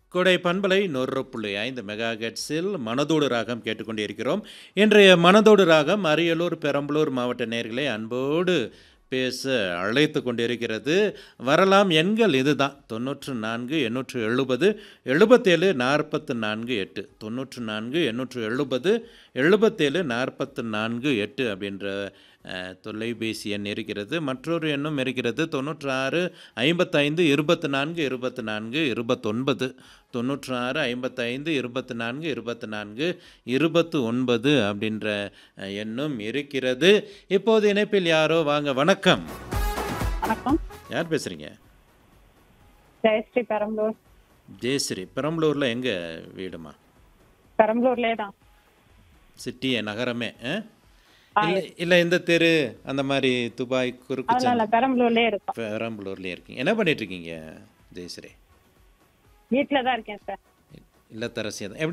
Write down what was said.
கொடை பண்பலை நூறு புள்ளி ஐந்து மெகா ஹெர்ட்ஸில் மனதோடு ராகம் கேட்டுக்கொண்டிருக்கிறோம் இன்றைய மனதோடு ராகம் அரியலூர் பெரம்பலூர் மாவட்ட நேர்களை அன்போடு பேச அழைத்து கொண்டிருக்கிறது வரலாம் எண்கள் இதுதான் தொண்ணூற்று நான்கு எண்ணூற்று எழுபது எழுபத்தேழு நாற்பத்து நான்கு எட்டு தொண்ணூற்று நான்கு எண்ணூற்று எழுபது எழுபத்தேழு நாற்பத்து நான்கு எட்டு அப்படின்ற அஹ், தொலைபேசி எண் இருக்கிறது மற்றொரு எண்ணும் இருக்கிறது தொண்ணூற்று ஆறு ஐம்பத்தைந்து இருபத்தி நான்கு இருபத்தி நான்கு இருபத்தொன்பது தொண்ணூற்று ஆறு ஐம்பத்தைந்து இருபத்தி நான்கு இருபத்தி நான்கு இருபத்து ஒன்பது அப்படின்ற அஹ், எண்ணும் இருக்கிறது இப்போது இணைப்பில் யாரோ வாங்க வணக்கம் வணக்கம் யார் பேசுகிறீங்க ஜெயஸ்ரீ பெரம்பலூர் ஜெயஸ்ரீ பெரம்பலூரில் எங்கே வீடுமா பெரம்பலூர்லயே தான் சிட்டி நகரமே ஆ? ஆ, இல்லை இல்லை இந்த தெரு அந்த மாதிரி துபாய் குறுக்கு அதனால இல்ல பெரம்பலூர்லயே இருக்கோம் பெரம்பலூர்லேயே இருக்கீங்க என்ன பண்ணிட்டு இருக்கீங்க ஜெயஸ்ரீ வீட்டுல தான் இருக்கேன் சார் இல்லத்தரசியா தான் எப்படி